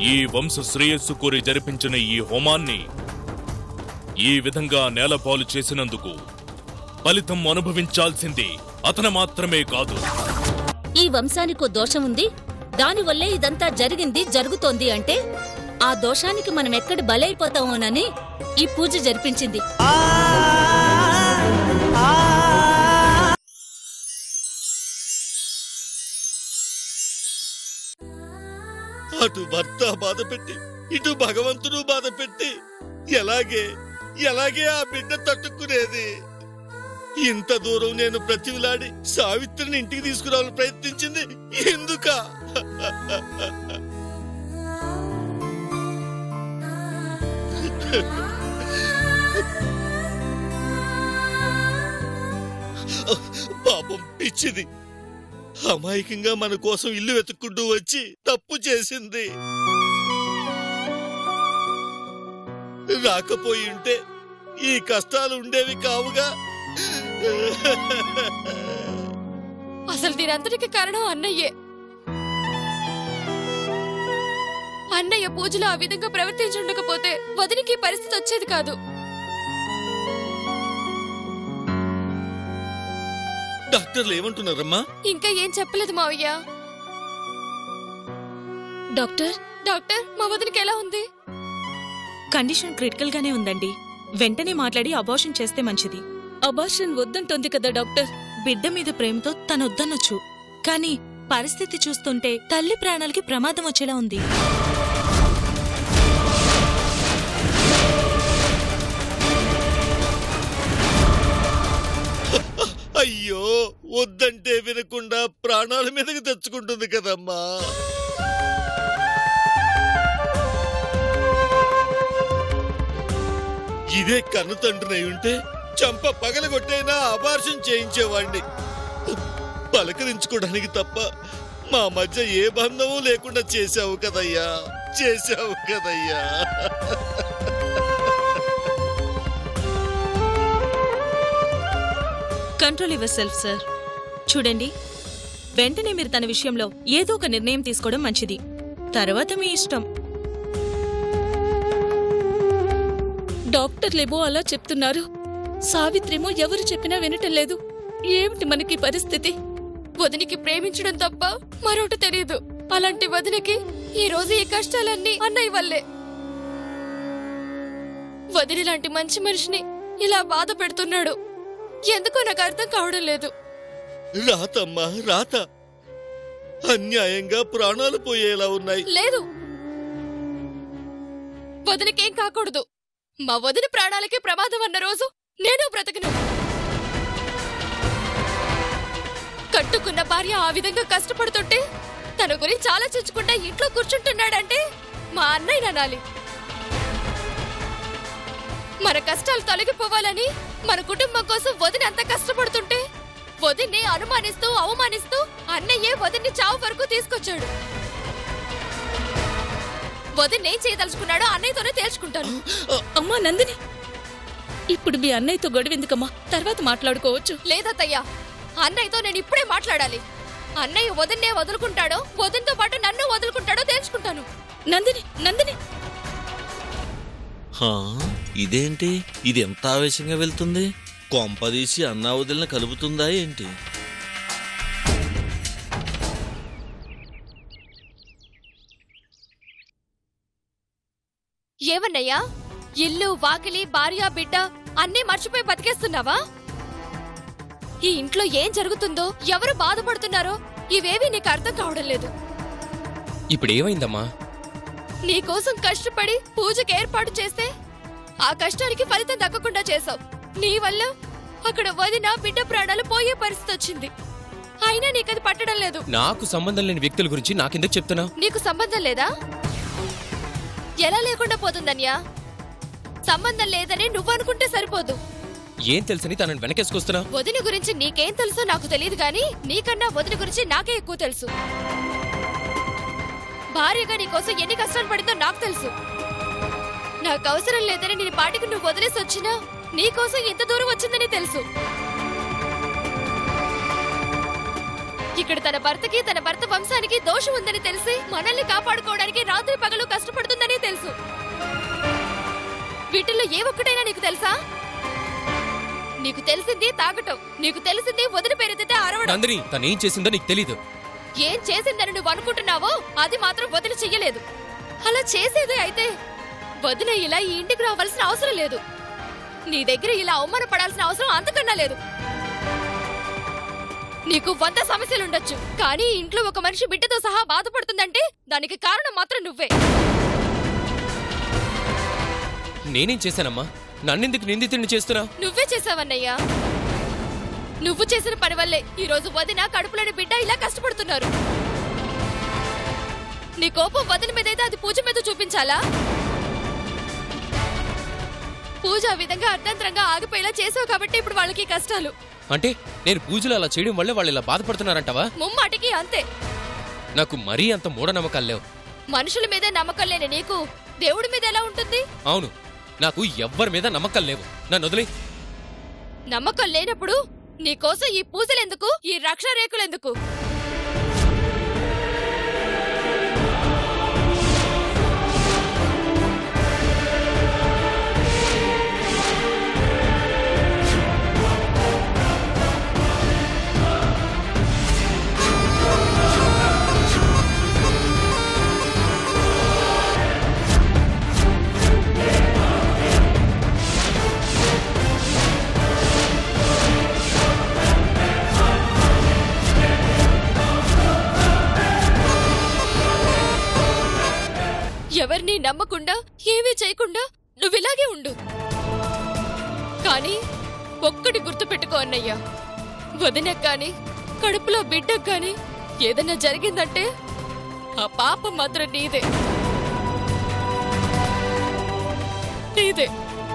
ఈ వంశ శ్రేయస్సు కోరి జరిపించిన ఈ హోమాన్ని ఈ విధంగా నేలపాలు చేసినందుకు ఫలితం అనుభవించాల్సింది అతను మాత్రమే కాదు ఈ వంశానికో దోషం ఉంది దానివల్లే ఇదంతా జరిగింది జరుగుతోంది అంటే ఆ దోషానికి మనం ఎక్కడ బలైపోతామోనని ఈ పూజ జరిపించింది అటు భర్త బాధ పెట్టి ఇటు భగవంతుడు బాధ పెట్టి ఎలాగే ఎలాగే ఆ బిడ్డ తట్టుకునేది ఇంత దూరం నేను ప్రతివిలాడి సావిత్రిని ఇంటికి తీసుకురావాలని ప్రయత్నించింది ఎందుక పాపం పిచ్చిది అమాయకంగా మన కోసం ఇల్లు వెతుక్కుంటూ వచ్చి తప్పు చేసింది రాకపోయి ఉంటే ఈ కష్టాలు ఉండేవి కావుగా అసలు దీనంతటికి కారణం అన్నయ్యే అన్నయ్య పూజలో ఆ విధంగా ప్రవర్తించుండకపోతే వదినికి ఈ పరిస్థితి వచ్చేది కాదు డాక్టర్లు ఏమంటున్నారమ్మా ఇంకా ఏం చెప్పలేదు మావయ్య డాక్టర్ డాక్టర్ మా వదినికి ఎలా ఉంది కండిషన్ క్రిటికల్ గానే ఉందండి వెంటనే మాట్లాడి అబార్షన్ చేస్తే మంచిది అబార్షన్ వద్దంటోంది కదా డాక్టర్ బిడ్డ మీద ప్రేమతో తనొద్దనొచ్చు కానీ పరిస్థితి చూస్తుంటే తల్లి ప్రాణాలకి ప్రమాదం వచ్చేలా ఉంది అయ్యో వద్దంటే వినకుండా ప్రాణాల మీదకి తెచ్చుకుంటుంది కదమ్మా ఇదే కన్ను తండ్రినై ఉంటే చంప పగలగొట్టైనా అబార్షన్ చేయించేవాణ్ణి పలకరించుకోవడానికి తప్ప మా మధ్య ఏ బంధము లేకుండా చేశావు కదయ్యా చేశావు కదయ్యా కంట్రోల్ యువర్ సెల్ఫ్ సార్ చూడండి వెంటనే మీరు తన విషయంలో ఏదో ఒక నిర్ణయం తీసుకోవడం మంచిది తర్వాత మీ ఇష్టం డాక్టర్లేమో అలా చెప్తున్నారు సావిత్రేమో ఎవరు చెప్పినా వినటం లేదు ఏమిటి మనకి పరిస్థితి వదినికి ప్రేమించడం తప్ప మరొకటి తెలియదు అలాంటి వదినకి ఈ రోజు ఈ కష్టాలన్నీ అన్నయ్య వల్లే వదిలి లాంటి మంచి మనిషిని ఇలా బాధ పెడుతున్నాడు ఎందుకో నాకు అర్థం కావడం లేదు రాతమ్మా రాత అన్యాయంగా ప్రాణాలు పోయేలా ఉన్నాయి లేదు వదినకేం కాకూడదు మా వదిన ప్రాణాలకి ప్రమాదం అన్న రోజు నేను బ్రతకను కట్టుకున్న భార్య ఆ విధంగా కష్టపడుతుంటే తన గురించి ఆలోచించకుండా ఇంట్లో కూర్చుంటున్నాడంటే మా అన్నయ్య అనాలి మన కష్టాలు తొలగిపోవాలని మన కుటుంబం కోసం వదిన అంత కష్టపడుతుంటే వదిన్ని అనుమానిస్తూ అవమానిస్తూ అన్నయ్యే వదిన్ని చావు వరకు తీసుకొచ్చాడు వదిన్ ఏం చేయదలుచుకున్నాడో అన్నయ్యతోనే తేల్చుకుంటాను అమ్మా నందిని ఇప్పుడు మీ అన్నయ్యతో గొడవెందుకమ్మా తర్వాత మాట్లాడుకోవచ్చు లేదత్తయ్యా అన్నయ్యతో నేను ఇప్పుడే మాట్లాడాలి అన్నయ్య వదిన్నే వదులుకుంటాడో వదినతో పాటు నన్ను వదులుకుంటాడో తేల్చుకుంటాను నందిని నందిని హా, ఇదేంటి ఇది ఎంత ఆవేశంగా వెళ్తుంది కొంపదీసి అన్నా వదిలిన కలుపుతుందా ఏంటి ఏమన్నయ్యా ఇల్లు వాకిలి భార్య బిడ్డ అన్నీ మర్చిపోయి బతికేస్తున్నావా ఈ ఇంట్లో ఏం జరుగుతుందో ఎవరు బాధపడుతున్నారో ఇవేవి నీకు అర్థం కావడం లేదు ఇప్పుడు ఏమైందమ్మా నీకోసం కష్టపడి పూజకి ఏర్పాటు చేస్తే ఆ కష్టానికి ఫలితం దక్కకుండా చేశావు నీ వల్ల అక్కడ వదిన బిడ్డ ప్రాణాలు పోయే పరిస్థితి వచ్చింది అయినా నీకది పట్టడం లేదు నాకు సంబంధం లేని వ్యక్తుల గురించి నాకెందుకు చెప్తున్నావు నీకు సంబంధం లేదా ఎలా లేకుండా పోతుందన్యా సంబంధం లేదని నువ్వు అనుకుంటే సరిపోదు ఏం తెలుసని తనని వెనకేసుకొస్తున్నా వదిన గురించి నీకేం తెలుసో నాకు తెలియదు గాని నీకన్నా వదిన గురించి నాకే ఎక్కువ తెలుసు భార్యగా నీకోసం ఎన్ని కష్టాలు పడిందో నాకు తెలుసు నాకు అవసరం లేదని నీ పాటికి నువ్వు వదిలేసి వచ్చినా నీకోసం ఎంత దూరం వచ్చిందని తెలుసు ఇక్కడ తన భర్తకి తన భర్త వంశానికి దోషం ఉందని తెలిసి మనల్ని కాపాడుకోవడానికి రాత్రి పగలు కష్టపడుతుందని తెలుసు వీటిల్లో ఏ ఒక్కటైనా నీకు తెలుసా నీకు తెలిసింది తాగటం నీకు తెలిసింది వదిలి పేరెత్తితే అరవడం నందిని తను ఏం చేసిందో నీకు తెలీదు ఏం చేసిందని నువ్వు అనుకుంటున్నావో అది మాత్రం వదిలి చెయ్యలేదు అలా చేసేదే అయితే వదిన ఇలా ఈ ఇంటికి రావాల్సిన అవసరం లేదు నీ దగ్గర ఇలా అవమానపడాల్సిన అవసరం అంతకన్నా లేదు నీకు వంద సమస్యలుండొచ్చు కానీ ఈ ఇంట్లో ఒక మనిషి బిడ్డతో సహా బాధపడుతుందంటే దానికి కారణం మాత్రం నువ్వే నేనేం చేశానమ్మా నన్నెందుకు నిందితుడిని చేస్తున్నా నువ్వే చేసావన్నయ్యా నువ్వు చేసిన పని వల్లే ఈ రోజు వదిన కడుపులోని బిడ్డ ఇలా కష్టపడుతున్నారు నీ కోపం వదిన మీదైతే అది పూజ మీద చూపించాలా పూజ ఆ విధంగా అర్థంతరంగా ఆగిపోయేలా చేసావు కాబట్టి ఇప్పుడు వాళ్ళకి ఈ కష్టాలు అంటే నేను పూజలు అలా చేయడం వల్ల వాళ్ళు ఇలా బాధపడుతున్నారంటావా ముమ్మాటికి అంతే నాకు మరీ అంత మూఢనమ్మకాలు లేవు మనుషుల మీదే నమ్మకం లేని నీకు దేవుడి మీద ఎలా ఉంటుంది అవును నాకు ఎవ్వరి మీద నమ్మకాలు లేవు నన్ను వదిలే నమ్మకం లేనప్పుడు నీకోసం ఈ పూజలెందుకు ఈ రక్ష రేకులెందుకు ఎవరిని నమ్మకుండా ఏమీ చేయకుండా నువ్విలాగే ఉండు కానీ ఒక్కటి గుర్తుపెట్టుకో అన్నయ్యా వదినకు కానీ కడుపులో బిడ్డకు కానీ ఏదైనా జరిగిందంటే ఆ పాపం మాత్రం నీదే నీదే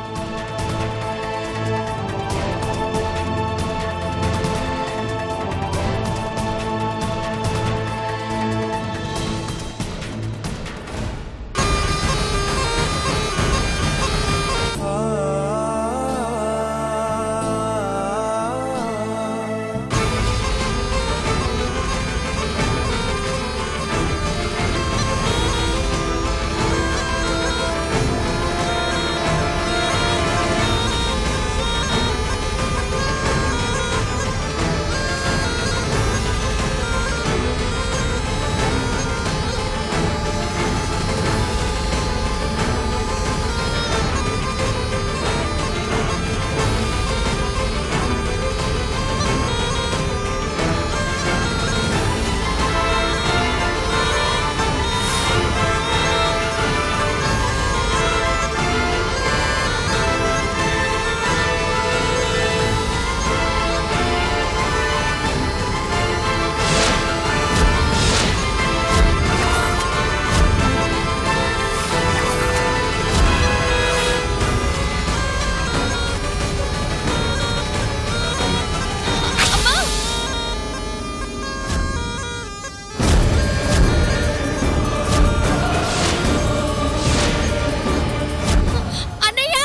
అన్నయ్య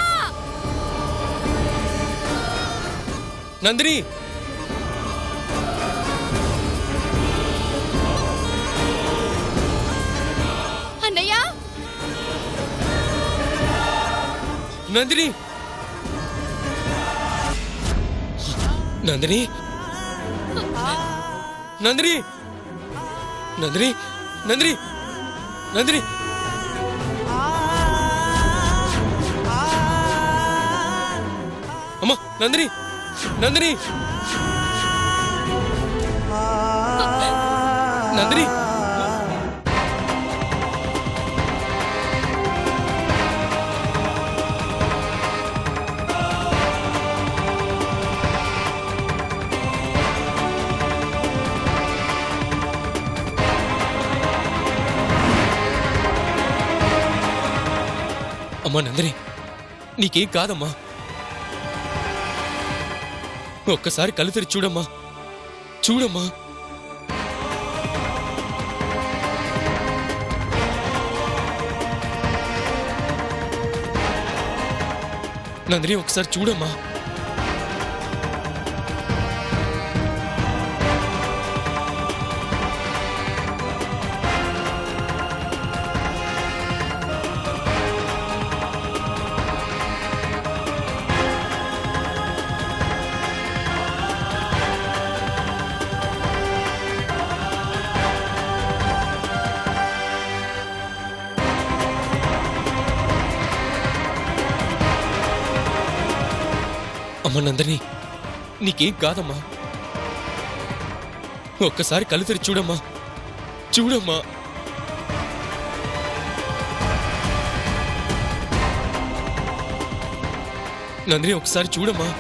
నందిని అన్నయ్య నందిని నందిని నందిని నందిని నందిని నందిని అమ్మా నందిని నందిని నందిని అమ్మా నందిని నీకేం కాదమ్మా ఒక్కసారి కళ్ళు తెరిచి చూడమ్మా చూడమ్మా నందిని ఒకసారి చూడమ్మా అమ్మ నందని నీకేం కాదమ్మా ఒక్కసారి కళ్ళు తెరిచి చూడమ్మా చూడమ్మా నందిని ఒకసారి చూడమ్మా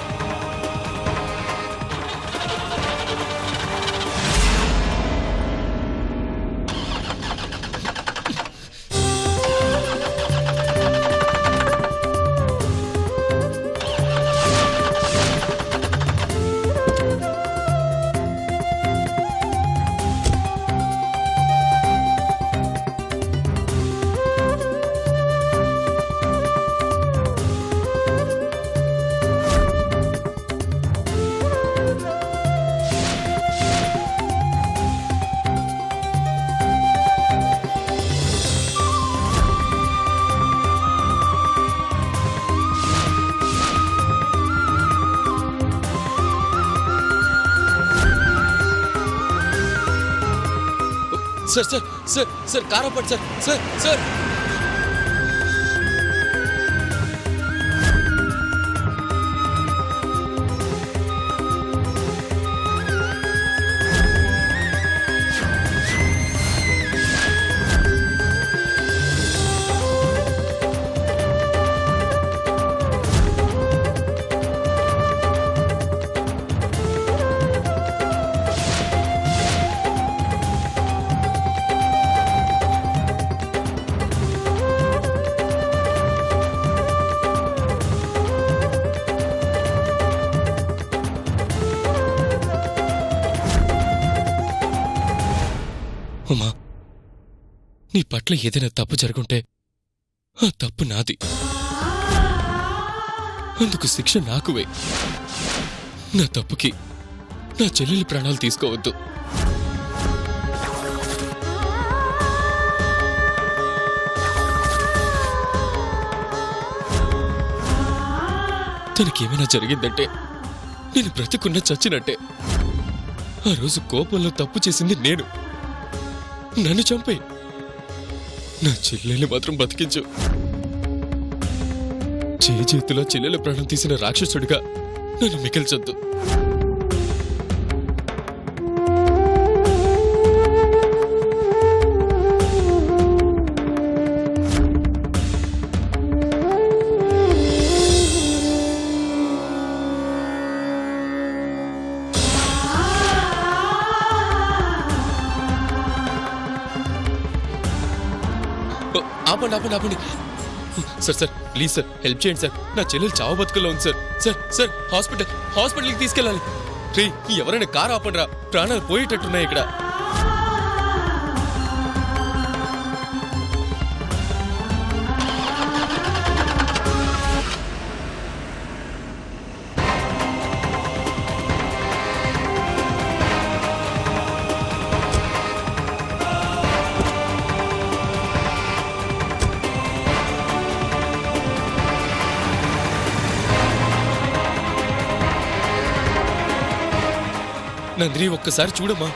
sir sir sir sir car ఆపండి సార్ సార్ సార్ ఉమా నీ పట్ల ఏదైనా తప్పు జరుగుంటే ఆ తప్పు నాది అందుకు శిక్ష నాకువే నా తప్పుకి నా చెల్లెలి ప్రాణాలు తీసుకోవద్దు తనకేమైనా జరిగిందంటే నేను బ్రతికున్న చచ్చినట్టే ఆ రోజు కోపంలో తప్పు చేసింది నేను నన్ను చంపే నా చెల్లెల్ని మాత్రం బతికించు చేతిలో చెల్లెల ప్రాణం తీసిన రాక్షసుడిగా నన్ను మిగిల్చొద్దు ఓ, ఆపండి ఆపండి ఆపండి sir sir please sir help చేయండి సార్ నా చెల్లెలు చావు బతుకుల్లో ఉంది సార్ సార్ సార్ హాస్పిటల్ హాస్పిటల్కి తీసుకెళ్ళాలి రే ఎవరైనా కారు ఆపండి రా ప్రాణాలు పోయేటట్టున్నాయి ఇక్కడ నందిని ఒక్కసారి చూడమ్మా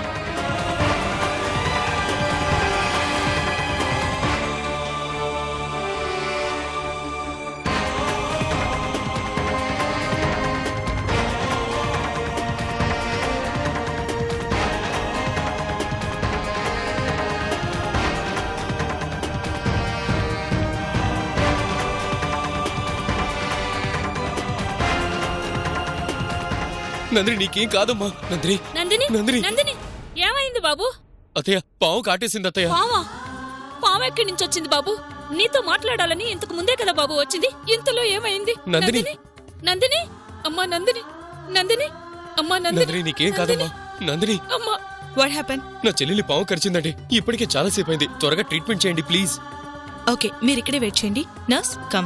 నందిని నీకేం కాదమ్మా నందిని నందిని నందిని. నందిని ఏమైంది బాబు అత్తయ్య పావు కాటేసింది అత్తయ్య పావా పాము ఎక్కడి నుంచి వచ్చింది బాబు నీతో మాట్లాడాలని ఇంతకు ముందే కదా బాబు వచ్చింది ఇంతలో ఏమైంది నందిని. నందిని అమ్మా నందిని నందిని అమ్మా నందిని నందిని నీకేం కాదమ్మా నందిని అమ్మా వాట్ హ్యాపెన్ నా చెల్లెలి పావు కరిచిందండి ఇప్పటికే చాలా సేపు అయింది త్వరగా ట్రీట్మెంట్ చేయండి ప్లీజ్ ఓకే మీరు ఇక్కడే వెయిట్ చేయండి నర్స్ కమ్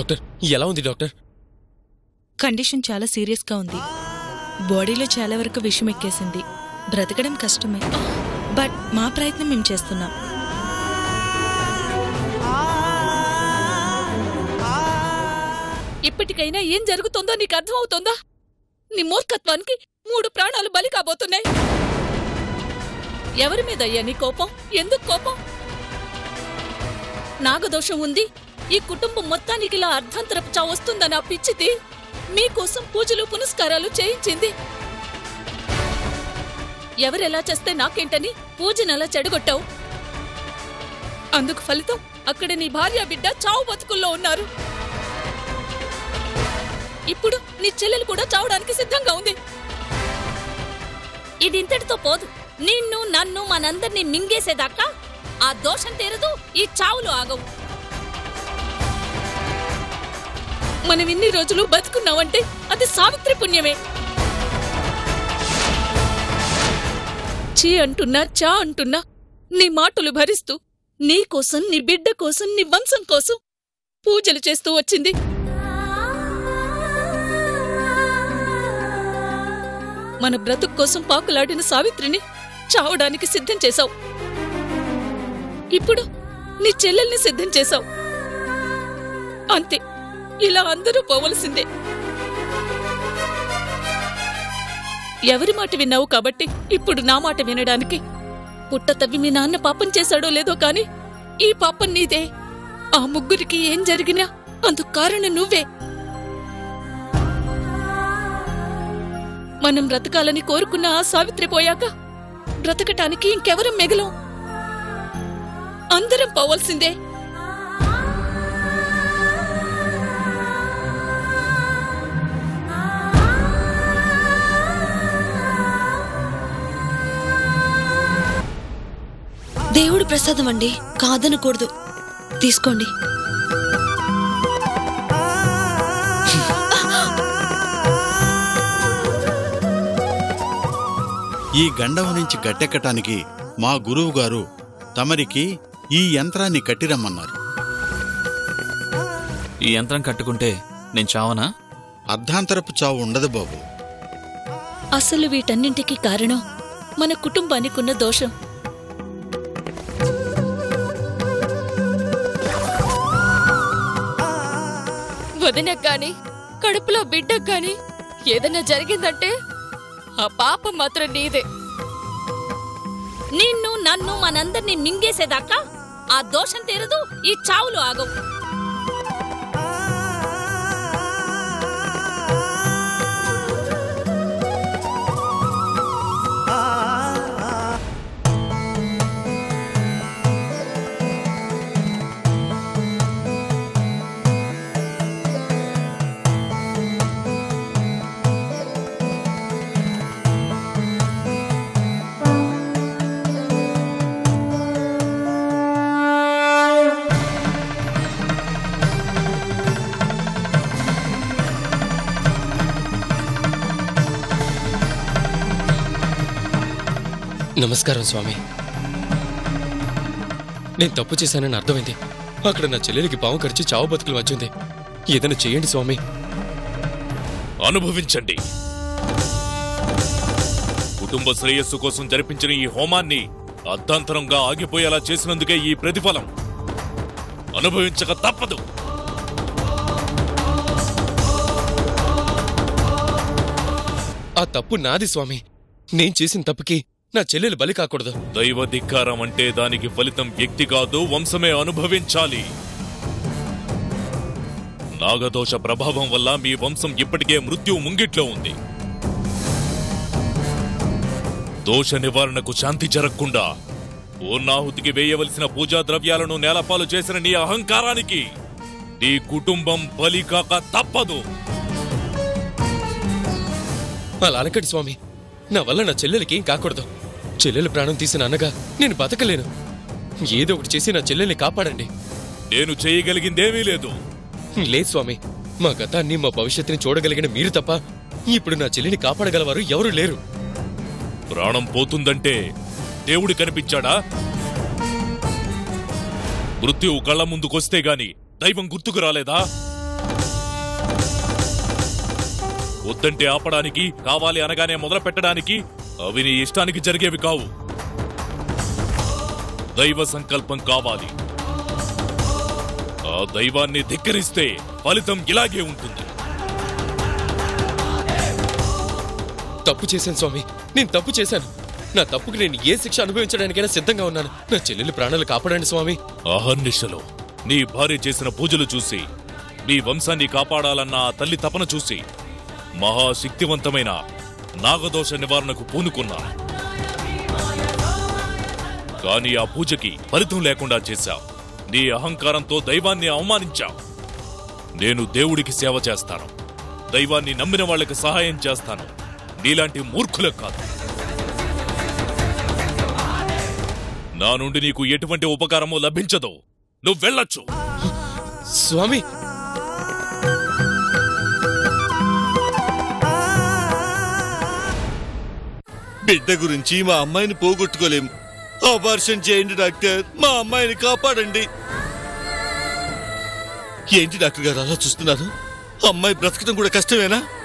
డాక్టర్ ఎలా ఉంది డాక్టర్ కండిషన్ చాలా సీరియస్గా ఉంది బాడీలో చాలా వరకు విషం ఎక్కేసింది బ్రతకడం కష్టమే బట్ మా ప్రయత్నం మేము చేస్తున్నాం ఇప్పటికైనా ఏం జరుగుతుందో నీకు అర్థమవుతుందా నీ మూర్ఖత్వానికి మూడు ప్రాణాలు బలి కాబోతున్నాయి ఎవరి మీద అయ్యా నీ కోపం ఎందుకు కోపం నాగదోషం ఉంది ఈ కుటుంబం మొత్తానికి ఇలా అర్ధాంతరపు చా వస్తుందని ఆ పిచ్చిది మీకోసం పూజలు పునస్కారాలు చేయించింది ఎవరెలా చేస్తే నాకేంటని పూజనలా చెడగొట్టావు అందుకు ఫలితం అక్కడ నీ భార్య బిడ్డ చావు బతుకుల్లో ఉన్నారు ఇప్పుడు నీ చెల్లెలు కూడా చావడానికి సిద్ధంగా ఉంది ఇది ఇంతటితో పోదు నిన్ను నన్ను మనందరినీ మింగేసేదాకా ఆ దోషం తీరదు ఈ చావులు ఆగవు మనం ఇన్ని రోజులు బతుకున్నామంటే అది సావిత్రి పుణ్యమే చీ అంటున్నా చా అంటున్నా నీ మాటలు భరిస్తూ నీ కోసం నీ బిడ్డ కోసం నీ వంశం కోసం పూజలు చేస్తూ వచ్చింది మన బ్రతుకు కోసం పాకులాడిన సావిత్రిని చావడానికి సిద్ధం చేశావు ఇప్పుడు నీ చెల్లెల్ని సిద్ధం చేశావు అంతే ఇలా అందరూ పోవలసిందే ఎవరి మాట విన్నావు కాబట్టి ఇప్పుడు నా మాట వినడానికి పుట్ట తవ్వి మీ నాన్న పాపం చేశాడో లేదో కాని ఈ పాపం నీదే ఆ ముగ్గురికి ఏం జరిగినా అందుకు కారణం నువ్వే మనం బ్రతకాలని కోరుకున్న ఆ సావిత్రి పోయాక బ్రతకటానికి ఇంకెవరం మిగలం అందరం పోవలసిందే దేవుడి ప్రసాదం అండి కాదనకూడదు తీసుకోండి ఈ గండం నుంచి గట్టెక్కటానికి మా గురువు గారు తమరికి ఈ యంత్రాన్ని కట్టిరమ్మన్నారు ఈ యంత్రం కట్టుకుంటే నేను చావనా అర్ధాంతరపు చావు ఉండదు బాబు అసలు వీటన్నింటికి కారణం మన కుటుంబానికున్న దోషం వదినకు గాని కడుపులో బిడ్డకు గాని ఏదైనా జరిగిందంటే ఆ పాపం మాత్రం నీదే నిన్ను నన్ను మనందరినీ మింగేసేదాకా ఆ దోషం తీరదు ఈ చావులు ఆగవు నమస్కారం స్వామి నేను తప్పు చేశానని అర్థమైంది అక్కడ నా చెల్లెలికి పాము కరిచి చావు బతుకులు వచ్చింది ఏదైనా చేయండి స్వామి అనుభవించండి కుటుంబ శ్రేయస్సు కోసం జరిపించిన ఈ హోమాన్ని అర్ధాంతరంగా ఆగిపోయేలా చేసినందుకే ఈ ప్రతిఫలం అనుభవించక తప్పదు ఆ తప్పు నాది స్వామి నేను చేసిన తప్పుకి నా చెల్లెలు బలి కాకూడదు దైవ ధిక్కారం అంటే దానికి ఫలితం వ్యక్తి కాదు వంశమే అనుభవించాలి నాగదోష ప్రభావం వల్ల మీ వంశం ఇప్పటికే మృత్యు ముంగిట్లో ఉంది దోష నివారణకు శాంతి జరగకుండా పూర్ణాహుతికి వేయవలసిన పూజా ద్రవ్యాలను నేలపాలు చేసిన నీ అహంకారానికి నీ కుటుంబం బలి కాక తప్పదు అలా అనకండి స్వామి నా వల్ల నా చెల్లెలకి ఏం కాకూడదు చెల్లెలు ప్రాణం తీసిన అన్నగా నేను బతకలేను ఏదో ఒకటి చేసి నా చెల్లెల్ని కాపాడండి నేను చేయగలిగిందేమీ లేదు లేదు స్వామి మా గతాన్ని మా భవిష్యత్తుని చూడగలిగిన మీరు తప్ప ఇప్పుడు నా చెల్లిని కాపాడగలవారు ఎవరూ లేరు ప్రాణం పోతుందంటే దేవుడు కనిపించాడా మృత్యువు కళ్ళ ముందుకొస్తే గాని దైవం గుర్తుకు రాలేదా వద్దంటే ఆపడానికి కావాలి అనగానే మొదలు పెట్టడానికి అవి నీ ఇష్టానికి జరిగేవి కావు దైవ సంకల్పం కావాలి ఆ దైవాన్ని ధిక్కరిస్తే ఫలితం ఇలాగే ఉంటుంది తప్పు చేశాను స్వామి నేను తప్పు చేశాను నా తప్పుకి నేను ఏ శిక్ష అనుభవించడానికైనా సిద్ధంగా ఉన్నాను నా చెల్లెలి ప్రాణాలు కాపాడండి స్వామి అహర్నిశలో నీ భార్య చేసిన పూజలు చూసి నీ వంశాన్ని కాపాడాలన్న ఆ తల్లి తపన చూసి మహాశక్తివంతమైన నాగదోష నివారణకు పూనుకున్నా కానీ ఆ పూజకి ఫలితం లేకుండా చేశావు నీ అహంకారంతో దైవాన్ని అవమానించావు నేను దేవుడికి సేవ చేస్తాను దైవాన్ని నమ్మిన వాళ్ళకి సహాయం చేస్తాను నీలాంటి మూర్ఖులకు కాదు నా నుండి నీకు ఎటువంటి ఉపకారము లభించదు నువ్వు వెళ్ళొచ్చు స్వామి బిడ్డ గురించి మా అమ్మాయిని పోగొట్టుకోలేం ఆపరేషన్ చేయండి డాక్టర్ మా అమ్మాయిని కాపాడండి ఏంటి డాక్టర్ గారు అలా చూస్తున్నారు అమ్మాయి బ్రతకడం కూడా కష్టమేనా